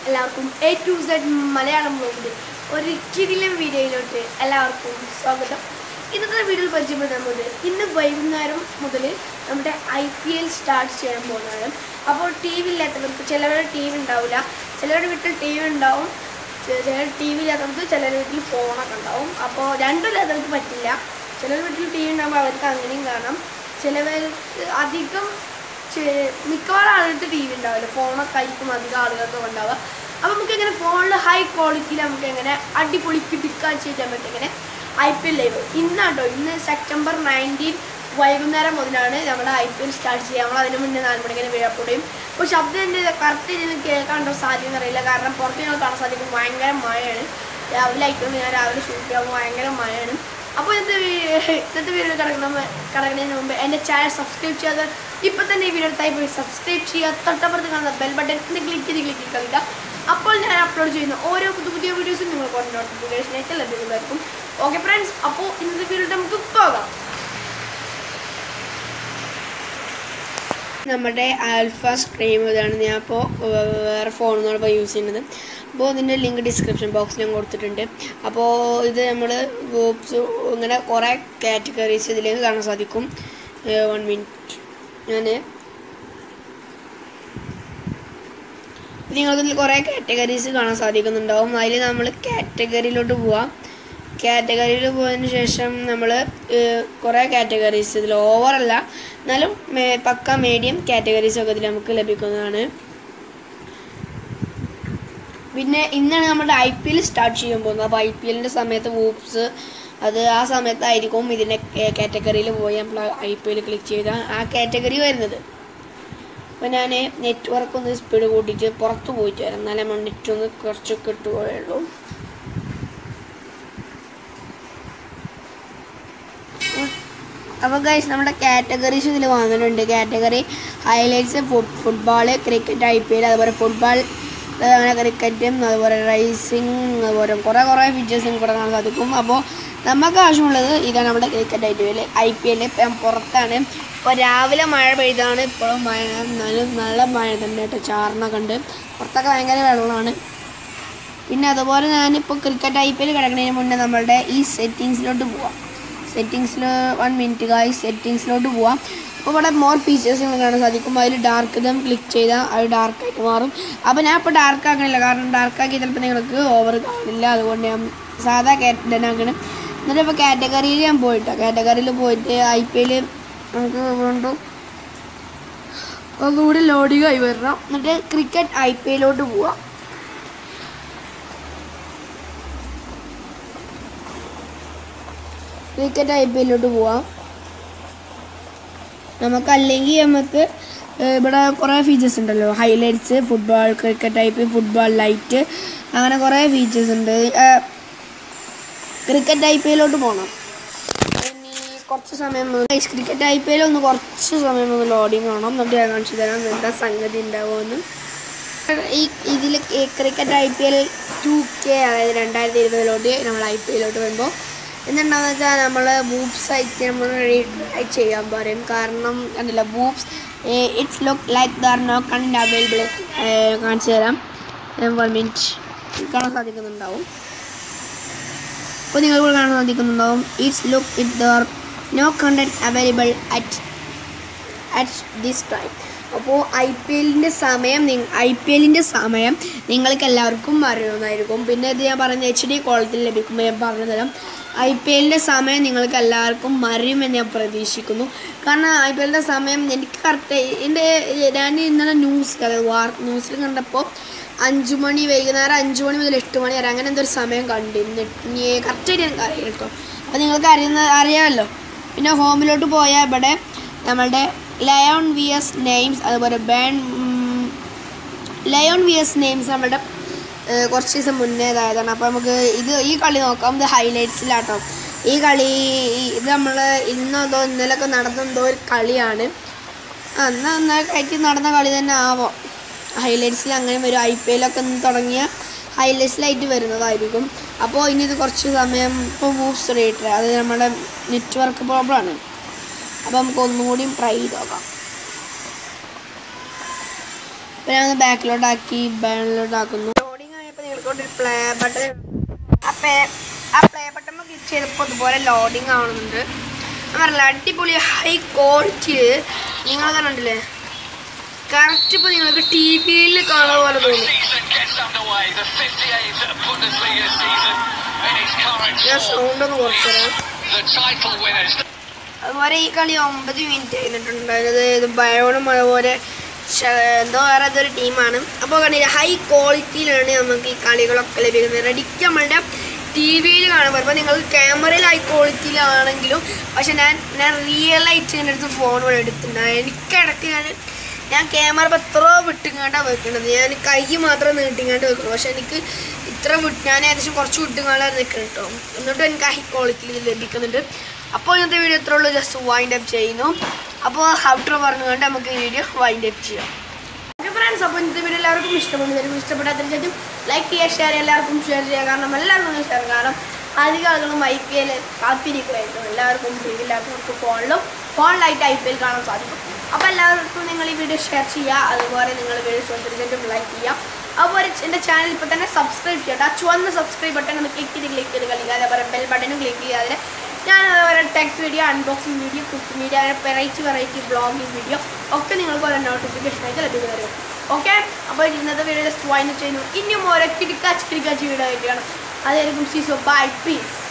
എല്ലാവർക്കും A to Z Malayalam ബ്ലോഗിൽ ഒരു കിടിലം വീഡിയോയിലോട്ട് എല്ലാവർക്കും സ്വാഗതം ഇന്നത്തെ വീഡിയോയിൽ പരിചയപ്പെടുന്നത് ഇന്ന് വൈകുന്നേരം മുതൽ നമ്മുടെ ഐ പി എൽ സ്റ്റാർട്ട് ചെയ്യാൻ പോകുന്നതാണ് അപ്പോൾ ടി വി ഇല്ലാത്തവർക്ക് ചിലവരുടെ ടി വി ഉണ്ടാവില്ല ചിലരുടെ വീട്ടിൽ ടി വി ഉണ്ടാവും ചില ടി വി ഇല്ലാത്തവർക്ക് ചിലരുടെ വീട്ടിൽ ഫോണൊക്കെ ഉണ്ടാവും അപ്പോൾ രണ്ടും ഇല്ലാത്തവർക്ക് പറ്റില്ല ചിലർ വീട്ടിൽ ടി വി ഉണ്ടാകുമ്പോൾ അവർക്ക് അങ്ങനെയും കാണാം ചിലവർക്ക് അധികം ചെ- മിക്കവാറും ആളുകൾക്ക് ടി വി ഉണ്ടാവില്ല ഫോണൊക്കെ ആയിരിക്കും അധികം ആളുകൾക്ക് ഉണ്ടാവുക അപ്പോൾ നമുക്ക് എങ്ങനെ ഫോണിൽ ഹൈ ക്വാളിറ്റിയിൽ നമുക്ക് എങ്ങനെ അടിപൊളിക്ക് ടിക്കാച്ച് ചെയ്യാൻ പറ്റും എങ്ങനെ ഐ പി എൽ ലൈവ് ഇന്നാട്ടോ ഇന്ന് സെപ്റ്റംബർ നയൻറ്റീൻ വൈകുന്നേരം മുതലാണ് നമ്മുടെ ഐ പി എൽ സ്റ്റാർട്ട് ചെയ്യുക നമ്മൾ അതിന് മുന്നേ നാല് മണിക്കിന് വീഴപ്പെടുകയും അപ്പോൾ ശബ്ദം എൻ്റെ കറക്റ്റ് ഇതിന് കേൾക്കാണ്ടോ സാധ്യത അറിയില്ല കാരണം പുറത്ത് ഞങ്ങൾ കാണാൻ സാധിക്കും ഭയങ്കര മഴയാണ് രാവിലെ ആയിക്കൊണ്ട് ഞാൻ രാവിലെ ഷൂട്ട് ചെയ്യുമ്പോൾ ഭയങ്കര മഴയാണ് അപ്പോൾ ഇന്നത്തെ വീ- ഇന്നത്തെ വീഡിയോ കിടക്കുന്ന കിടക്കുന്നതിന് മുമ്പ് എൻ്റെ ചാനൽ സബ്സ്ക്രൈബ് ചെയ്യാതെ ഇപ്പം തന്നെ ഈ വീഡിയോ എടുത്തായി പോയി സബ്സ്ക്രൈബ് ചെയ്യുക തൊട്ടപ്പുറത്ത് കാണുന്ന ബെൽ ബട്ടൺ ക്ലിക്ക് ചെയ്ത് ക്ലിക്ക് ചെയ്ത് കളിക്കുക അപ്പോൾ ഞാൻ അപ്ലോഡ് ചെയ്യുന്ന ഓരോ പുതിയ പുതിയ വീഡിയോസും നിങ്ങൾ കൊണ്ട് നോട്ടിഫിക്കേഷനായിട്ട് ലഭ്യമായിരിക്കും ഓക്കെ ഫ്രണ്ട്സ് അപ്പോൾ ഇന്നത്തെ വീഡിയോ നമുക്ക് പോകാം നമ്മുടെ ആൽഫ സ്ട്രീം ഇതാണ് ഞാൻ ഇപ്പോൾ വേറെ ഫോണിനോട് ഇപ്പോൾ യൂസ് ചെയ്യുന്നത് അപ്പോൾ ഇതിൻ്റെ ലിങ്ക് ഡിസ്ക്രിപ്ഷൻ ബോക്സിൽ ഞാൻ കൊടുത്തിട്ടുണ്ട് അപ്പോൾ ഇത് നമ്മൾ ഗ്രൂപ്പ്സ് ഇങ്ങനെ കുറേ കാറ്റഗറീസ് ഇതിലേക്ക് കാണാൻ സാധിക്കും വൺ മിനിറ്റ് ഞാൻ നിങ്ങൾക്ക് ഇതിൽ കുറേ കാറ്റഗറീസ് കാണാൻ സാധിക്കുന്നുണ്ടാവും അതിൽ നമ്മൾ കാറ്റഗറിയിലോട്ട് പോവാം കാറ്റഗറിയിൽ പോയതിന് ശേഷം നമ്മൾ കുറേ കാറ്റഗറീസ് ഇതിൽ ഓവറല്ല എന്നാലും മേ- പക്ക മീഡിയം കാറ്റഗറീസ് ഒക്കെ ഇതിൽ നമുക്ക് ലഭിക്കുന്നതാണ് പിന്നെ ഇന്നാണ് നമ്മുടെ ഐ പി എൽ സ്റ്റാർട്ട് ചെയ്യാൻ പോകുന്നത് അപ്പോൾ ഐ പി എല്ലിൻ്റെ സമയത്ത് വൂപ്സ് അത് ആ സമയത്തായിരിക്കും ഇതിൻ്റെ കാറ്റഗറിയിൽ പോയി നമ്മൾ ഐ പി എൽ ക്ലിക്ക് ചെയ്ത ആ കാറ്റഗറി വരുന്നത് അപ്പോൾ ഞാൻ നെറ്റ്വർക്ക് ഒന്ന് സ്പീഡ് കൂട്ടിയിട്ട് പുറത്ത് പോയിട്ട് വരാം എന്നാലേ നമ്മൾ നെറ്റ് ഒന്ന് കുറച്ച് കിട്ടുകയുള്ളൂ അപ്പോൾ ഗൈസ് നമ്മുടെ കാറ്റഗറീസ് ഇതിൽ വന്നിട്ടുണ്ട് category highlights football cricket I P L അതുപോലെ ഫുട്ബോൾ അങ്ങനെ ക്രിക്കറ്റും അതുപോലെ റൈസിങ് അതുപോലെ കുറേ കുറേ ഫീച്ചേഴ്സും കൂടെ കാണാൻ സാധിക്കും അപ്പോൾ നമുക്ക് ആവശ്യമുള്ളത് ഇതാണ് നമ്മുടെ cricket I P L I P L പുറത്താണ് ഇപ്പോൾ രാവിലെ മഴ പെയ്താണ് ഇപ്പോഴും മഴ നല്ല നല്ല മഴ തന്നെ കേട്ടോ ചാറിനൊക്കെ ഉണ്ട് പുറത്തൊക്കെ ഭയങ്കര വെള്ളമാണ് പിന്നെ അതുപോലെ ഞാനിപ്പോൾ ക്രിക്കറ്റ് ഐ പി എൽ കിടക്കുന്നതിന് മുന്നേ നമ്മളുടെ ഈ സെറ്റിങ്സിലോട്ട് പോവാം സെറ്റിങ്സിൽ വൺ മിനിറ്റ് കായി സെറ്റിങ്സിലോട്ട് പോവാം അപ്പോൾ ഇവിടെ മോർ ഫീച്ചേഴ്സ് നിങ്ങൾക്ക് കാണാൻ സാധിക്കും അതിൽ ഡാർക്ക് ദം ക്ലിക്ക് ചെയ്താൽ അത് ഡാർക്കായിട്ട് മാറും അപ്പോൾ ഞാൻ ഇപ്പോൾ ഡാർക്ക് ആക്കണില്ല കാരണം ഡാർക്ക് ആക്കി ചിലപ്പോൾ നിങ്ങൾക്ക് ഓവർ കാണില്ല അതുകൊണ്ട് ഞാൻ സാധാ കാറ്റ് തന്നെ ആക്കണം എന്നിട്ട് ഇപ്പോൾ കാറ്റഗറിയിൽ ഞാൻ പോയിട്ടോ കാറ്റഗറിയിൽ പോയിട്ട് ഐ പി എൽ നമുക്ക് വീണ്ടും ഒന്നുകൂടി ലോഡിങ് ആയി വരണം എന്നിട്ട് ക്രിക്കറ്റ് ഐ പി എല്ലോട്ട് പോവാം ക്രിക്കറ്റ് ഐ പി എല്ലോട്ട് പോവാം നമുക്ക് അല്ലെങ്കിൽ നമുക്ക് ഏഹ്, ഇവിടെ കുറേ ഫീച്ചേഴ്സ് ഉണ്ടല്ലോ highlights football cricket I P football light അങ്ങനെ കുറേ ഫീച്ചേഴ്സ് ഉണ്ട് ക്രിക്കറ്റ് ഐ പി എല്ലോട്ട് പോകണം ഇനി കുറച്ച് സമയം ക്രിക്കറ്റ് ഐ പി എൽ ഒന്ന് കുറച്ച് സമയം ഒന്ന് ലോഡിങ് വേണം എന്നിട്ട് ഞാൻ കാണിച്ചു തരാം എന്താ സംഗതി ഉണ്ടാവുമെന്ന് ഈ ഇതിൽ cricket I P L two K അതായത് രണ്ടായിരത്തി ഇരുപതിലോട്ട് നമ്മൾ ഐ പി എല്ലോട്ട് വരുമ്പോൾ എന്തുണ്ടാവുന്ന വെച്ചാൽ നമ്മൾ ബൂപ്സ് ആയിട്ട് നമ്മൾ റീട്രൈ ചെയ്യാൻ പറയും കാരണം കണ്ടില്ല oops it's look like there no content available കാണിച്ചു തരാം വൺ മിനിറ്റ് കാണാൻ സാധിക്കുന്നുണ്ടാവും അപ്പോൾ നിങ്ങൾക്ക് കാണാൻ സാധിക്കുന്നുണ്ടാവും it's look it there no content available at at this time അപ്പോൾ ഐ പി എല്ലിൻ്റെ സമയം ഐ പി എല്ലിൻ്റെ സമയം നിങ്ങൾക്ക് എല്ലാവർക്കും അറിയുന്നതായിരിക്കും പിന്നെ ഇത് ഞാൻ പറഞ്ഞ എച്ച് ഡി ക്വാളിറ്റിയിൽ ലഭിക്കുമ്പോൾ ഞാൻ പറഞ്ഞു തരാം ഐ പി എല്ലിൻ്റെ സമയം നിങ്ങൾക്ക് എല്ലാവർക്കും അറിയുമെന്ന് ഞാൻ പ്രതീക്ഷിക്കുന്നു കാരണം ഐ പി എല്ലിൻ്റെ സമയം എനിക്ക് കറക്റ്റ് എൻ്റെ ഞാൻ ഇന്നലെ ന്യൂസ് അതായത് വാർ ന്യൂസിൽ കണ്ടപ്പോൾ അഞ്ച് മണി വൈകുന്നേരം അഞ്ച് മണി മുതൽ എട്ട് മണി വരെ അങ്ങനെ എന്തൊരു സമയം കണ്ടിരുന്നു കറക്റ്റായിട്ട് എനിക്ക് അറിയാം കേട്ടോ അപ്പോൾ നിങ്ങൾക്ക് അറിയുന്ന അറിയാമല്ലോ പിന്നെ ഹോമിലോട്ട് പോയാൽ ഇവിടെ നമ്മളുടെ ലയോൺ വി എസ് നെയിംസ് അതുപോലെ ബാൻ ലയോൺ വി എസ് നെയിംസ് നമ്മുടെ ഏഹ്, കുറച്ച് ദിവസം മുന്നേ ഇതായതാണ് അപ്പോൾ നമുക്ക് ഇത് ഈ കളി നോക്കാം ഇത് ഹൈലൈറ്റ്സിലാട്ടോ ഈ കളി ഇത് നമ്മൾ ഇന്നെന്തോ ഇന്നലെയൊക്കെ നടന്നെന്തോ ഒരു കളിയാണ് ആ എന്നാൽ ഇന്നലെ നടന്ന കളി തന്നെ ആവാം ഹൈലൈറ്റ്സിൽ അങ്ങനെ വരും ഐ പി എല്ലൊക്കെ ഒന്ന് തുടങ്ങിയ ഹൈലൈറ്റ്സിലായിട്ട് വരുന്നതായിരിക്കും അപ്പോൾ ഇനി ഇത് കുറച്ച് സമയം ഇപ്പോൾ മൂവ്സ് റേറ്റർ അത് നമ്മുടെ നെറ്റ്വർക്ക് പ്രോബ്ലമാണ് അപ്പോൾ നമുക്ക് ഒന്നുകൂടിയും ട്രൈ ചെയ്ത് നോക്കാം അപ്പോൾ ഞാൻ ബാക്കിലോട്ടാക്കി ബാക്കിലോട്ടാക്കുന്നു ലോഡിങ് ആയപ്പോൾ നിങ്ങൾക്ക് ഒരു പ്ലേ ബട്ടൺ ആ പ്ലേ ആ പ്ലേ ബട്ടൺ ക്ലിക്ക് ചെയ്തപ്പോൾ ഇതുപോലെ ലോഡിങ് ആവുന്നുണ്ട് ഞാൻ പറഞ്ഞില്ല അടിപൊളി ഹൈ ക്വാളിറ്റിയിൽ നിങ്ങൾ കണ്ടില്ലേ കറക്റ്റ് ഇപ്പോൾ നിങ്ങൾക്ക് ടി വിയിൽ കാണുന്ന പോലെ തോന്നും season gets underway. The 58th Bundesliga season in its current ഞാൻ form. സൗണ്ട് ഒന്ന് കുറച്ചുതരാം The title winners. അതുപോലെ ഈ കളി ഒമ്പത് മിനിറ്റ് കഴിഞ്ഞിട്ടുണ്ടായിരുന്നത് ഇത് ബയോണും അതുപോലെ ശ- എന്തോ വേറെ ഏതൊരു ടീമാണ് അപ്പോൾ കണ്ടില്ല ഹൈ ക്വാളിറ്റിയിലാണ് നമുക്ക് ഈ കളികളൊക്കെ ലഭിക്കുന്നത് റെഡിക്ക് നമ്മളുടെ ടി വിയിൽ കാണുമ്പോൾ ഇപ്പോൾ നിങ്ങൾക്ക് ക്യാമറയിൽ ഹൈ ക്വാളിറ്റിയിലാണെങ്കിലും പക്ഷെ ഞാൻ ഞാൻ റിയൽ ആയിട്ട് എൻ്റെ അടുത്ത് ഫോൺ ഇവിടെ എടുത്തിട്ടുണ്ട് എനിക്കിടയ്ക്ക് ഞാൻ ഞാൻ ക്യാമറ ഇപ്പോൾ എത്ര വിട്ടുങ്ങാണ്ടാണ് വെക്കുന്നത് ഞാൻ കൈ മാത്രം നീട്ടിങ്ങാണ്ട് വെക്കുന്നു പക്ഷെ എനിക്ക് ഇത്ര വിട്ട് ഞാൻ ഏകദേശം കുറച്ച് വിട്ടുങ്ങാണ്ടാണ് നിൽക്കുന്നത് കേട്ടോ എന്നിട്ടും എനിക്ക് ഹൈ ക്വാളിറ്റിയിൽ ലഭിക്കുന്നുണ്ട് അപ്പോൾ ഇന്നത്തെ വീഡിയോ ഇത്ര ഉള്ളൂ ജസ്റ്റ് വൈൻഡ് അപ്പ് ചെയ്യുന്നു അപ്പോൾ ഔട്ടർ പറഞ്ഞുകൊണ്ട് നമുക്ക് ഈ വീഡിയോ വൈൻഡ് അപ്പ് ചെയ്യാം ഓക്കെ ഫ്രണ്ട്സ് അപ്പോൾ ഇന്നത്തെ വീഡിയോ എല്ലാവർക്കും ഇഷ്ടപ്പെടുന്നു എല്ലാവർക്കും ഇഷ്ടപ്പെടാത്ത ശേഷം ലൈക്ക് ചെയ്യുക ഷെയർ ചെയ്യുക എല്ലാവർക്കും ഷെയർ ചെയ്യുക കാരണം എല്ലാവർക്കും ഷെയർ കാരണം അധികം ആളുകളും ഐ പി എൽ കാത്തിരിക്കുമായിരിക്കും എല്ലാവർക്കും ഇല്ലാത്തവർക്ക് ഫോണിലും ഫോണിലായിട്ട് ഐ പി എൽ കാണാൻ സാധിക്കും അപ്പോൾ എല്ലാവർക്കും നിങ്ങൾ ഈ വീഡിയോ ഷെയർ ചെയ്യുക അതുപോലെ നിങ്ങൾ വീഡിയോ ശ്രദ്ധിച്ചിട്ടും ലൈക്ക് ചെയ്യുക അതുപോലെ എൻ്റെ ചാനൽ ഇപ്പോൾ തന്നെ സബ്സ്ക്രൈബ് ചെയ്യട്ടെ ആ ചുവന്ന സബ്സ്ക്രൈബ് ബട്ടൺ ഒന്ന് ക്ലിക്ക് ചെയ്ത് ക്ലിക്ക് ചെയ്ത് കളിക്കുക അതേപോലെ ബെൽ ബട്ടണും ക്ലിക്ക് ചെയ്യുക അതിൽ ഞാൻ അതുപോലെ text video unboxing video cooking video അങ്ങനെ വെറൈറ്റി വെറൈറ്റി ബ്ലോഗിംഗ് വീഡിയോ ഒക്കെ നിങ്ങൾക്ക് ഓരോ നോട്ടിഫിക്കേഷൻ ആയിട്ട് ലഭിക്കുന്നതായിരിക്കും ഓക്കെ അപ്പോൾ ഇന്നത്തെ വീഡിയോ ജസ്റ്റ് വൈൻഡ് ചെയ്യുന്നു ഇനിയും ഓരോ കിടക്കാച്ച് കിടക്കാച്ച് വീഡിയോ ആയിട്ട് കാണാം അതായിരിക്കും സീസോ ബൈ പീസ്